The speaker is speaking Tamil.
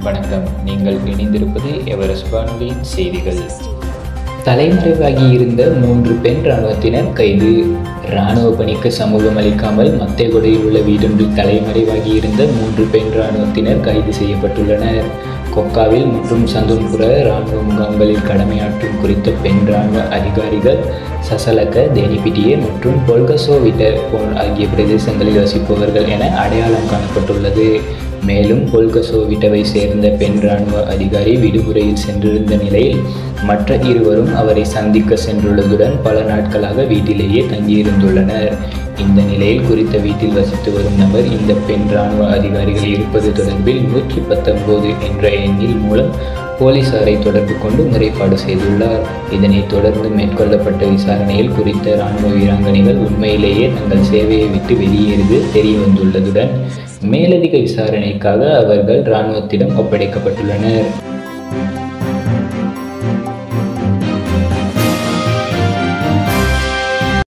வணக்கம் நீங்கள் இணைந்திருப்பது எவரெஸ்ட் வானொலியின் செய்திகள் தலைமறைவாகி இருந்த மூன்று பெண் இராணுவத்தினர் கைது இராணுவ பணிக்கு சமூகம் அளிக்காமல் மத்தேகொடையில் உள்ள வீடொன்றில் தலைமறைவாகி இருந்த மூன்று பெண் இராணுவத்தினர் கைது செய்யப்பட்டுள்ளனர் கொக்காவில் மற்றும் சந்துன்புர இராணுவ முகாம்களில் கடமையாற்றும் குறித்த பெண் இராணுவ அதிகாரிகள் சசலக்க தேனிபிட்டியே மற்றும் பொல்கசோவிட்ட போல் ஆகிய பிரதேசங்களில் வசிப்பவர்கள் என அடையாளம் காணப்பட்டுள்ளது மேலும் பொல்கசோவிட்டவை சேர்ந்த பெண் இராணுவ அதிகாரி விடுமுறையில் சென்றிருந்த நிலையில் மற்ற இருவரும் அவரை சந்திக்க சென்றுள்ளதுடன் பல நாட்களாக வீட்டிலேயே தங்கியிருந்துள்ளனர் இந்த நிலையில் குறித்த வீட்டில் வசித்து வரும் நபர் இந்த பெண் இராணுவ அதிகாரிகள் இருப்பது தொடர்பில் நூற்றி பத்தொன்பது என்ற எண்ணில் மூலம் போலீசாரை தொடர்பு கொண்டு முறைப்பாடு செய்துள்ளார் இதனைத் தொடர்ந்து மேற்கொள்ளப்பட்ட விசாரணையில் குறித்த இராணுவ வீராங்கனைகள் உண்மையிலேயே தங்கள் சேவையை விட்டு வெளியேறுவது தெரிய வந்துள்ளதுடன் மேலதிக விசாரணைக்காக அவர்கள் இராணுவத்திடம் ஒப்படைக்கப்பட்டுள்ளனர்